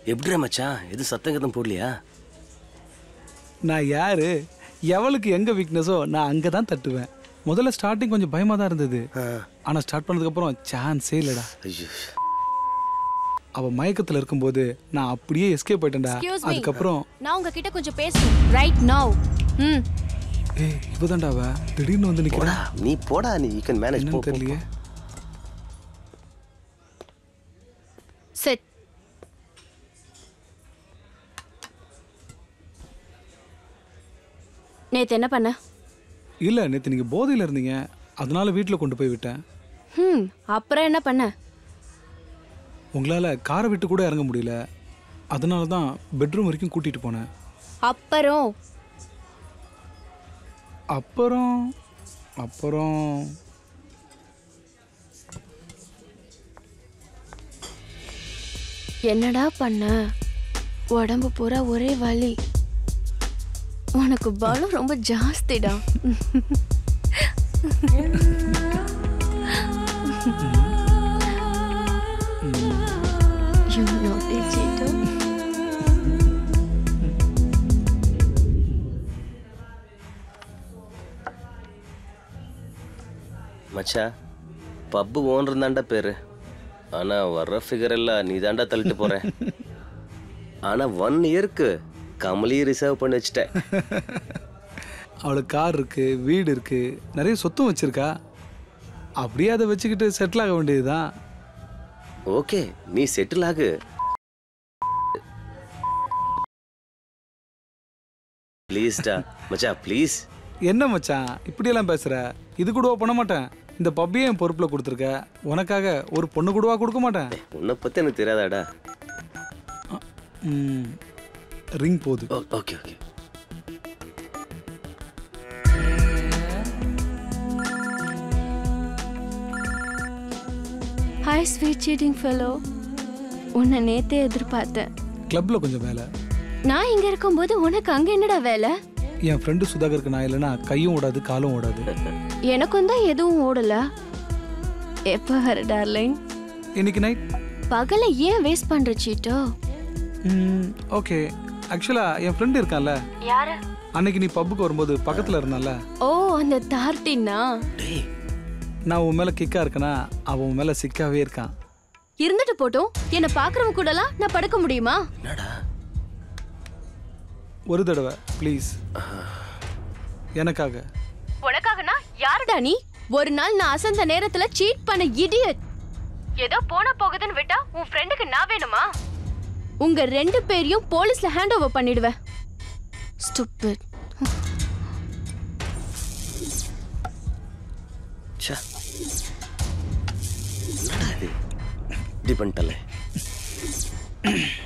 எப்படிடா மச்சான் எது சத்தம் கதம் போடலையா நான் யாரு எவளுக்கு எங்க வீக்னஸோ நான் அங்கே தான் தட்டுவேன் முதல்ல ஸ்டார்டிங் கொஞ்சம் பயமா தான் இருந்தது ஆனா ஸ்டார்ட் பண்ணதுக்கப்புறம் சான்ஸே இல்லடா ஐயோ அவ மயக்கத்துல இருக்கும்போது நான் அப்படியே எஸ்கேப் ஆயிட்டேன்டா Excuse me. அதுக்கப்புறம் நான் உங்ககிட்ட கொஞ்சம் பேசணும் ரைட் நவ் ம் ஏய் இவதான்டா அவ திடீர்னு வந்து நிக்கிறா போடா நீ போடா நீ யூ கேன் மேனேஜ் போ என்னன்னு தெரியலையே செட் நேத்து என்ன பண்ண இல்ல நேத்து நீங்க போதையில இருந்தீங்க அதனால வீட்டுல கொண்டு போய் விட்டேன் ம் அப்புறம் என்ன பண்ண உங்களால காரை விட்டு கூட இறங்க முடியல அதனால தான் பெட்ரூம் வரைக்கும் கூட்டிட்டு போனேன் அப்புறம் அப்புறம் அப்புறம் என்னடா பண்ண உடம்பு பூரா ஒரே வலி உனக்கு பலம் ரொம்ப ஜாஸ்திடா You naughty cheater. மச்சான் பப்பு ஓனர் தாண்டா பேரு ஆனா வர்ற ஃபிகர் எல்லாம் நீ தாண்டா தள்ளிட்டு போற ஆனா ஒன் இயருக்கு கமலி ரிசர்வ் பண்ணி வச்சுட்டேன் அவளுக்கு கார் இருக்கு வீடு இருக்கு நிறைய சொத்தும் வச்சிருக்கா அப்படியே அதை வச்சுக்கிட்டு செட்டில் ஆக வேண்டியதுதான் ஓகே நீ செட்டில் ஆகு ப்ளீஸ்டா மச்சான் ப்ளீஸ் என்ன மச்சான் இப்படியெல்லாம் பேசுற இது கூடவா பண்ண மாட்டேன் இந்த பப்பியே என் பொறுப்பில் கொடுத்துருக்க உனக்காக ஒரு பொண்ணு கூடவா கொடுக்க மாட்டேன் உன்னை பத்தி எனக்கு தெரியாதாடா ம், ரிங் போகுது okay okay hi sweet cheating fellow உன்னை நேத்தே எதிர்பார்த்தேன் கிளப்ல கொஞ்சம் வேலை நான் இங்க இருக்கும்போது உனக்கு அங்க என்னடா வேலை என் ஃப்ரெண்டு சுதாகருக்கு நான் இல்லைன்னா கையும் ஓடாது காலும் ஓடாது எனக்கும் தான் எதுவும் ஓடல எப்ப வர டார்லிங் இன்னைக்கு நைட் பகல ஏன் வேஸ்ட் பண்ற சீட்டோ ஓகே ஆக்சுவலாக என் ஃப்ரெண்டு இருக்கான்ல யாரு அன்னைக்கு நீ பப்புக்கு வரும்போது பக்கத்தில் இருந்தால ஓ அந்த தார்ட்டினா நான் உன் மேலே கிக்கா இருக்கேனா அவன் உன் மேலே சிக்காவே இருக்கான் இருந்துட்டு போட்டும் என்ன பாக்குறவங்க கூடலாம் நான் படுக்க முடியுமா என்னடா ஒரு தடவை ப்ளீஸ் எனக்காக உனக்காகனா யாருடா நீ ஒரு நாள் நான் அசந்த நேரத்துல சீட் பண்ண இடியட் ஏதோ போன போகுதுன்னு விட்டா உன் ஃப்ரெண்டுக்கு நான் வேணுமா உங்க ரெண்டு பேரையும் போலீஸ்ல ஹேண்ட் ஓவர் பண்ணிடுவேன் ஸ்டூபிட் ச்சே என்னடா இது இப்படி பண்ணிட்டல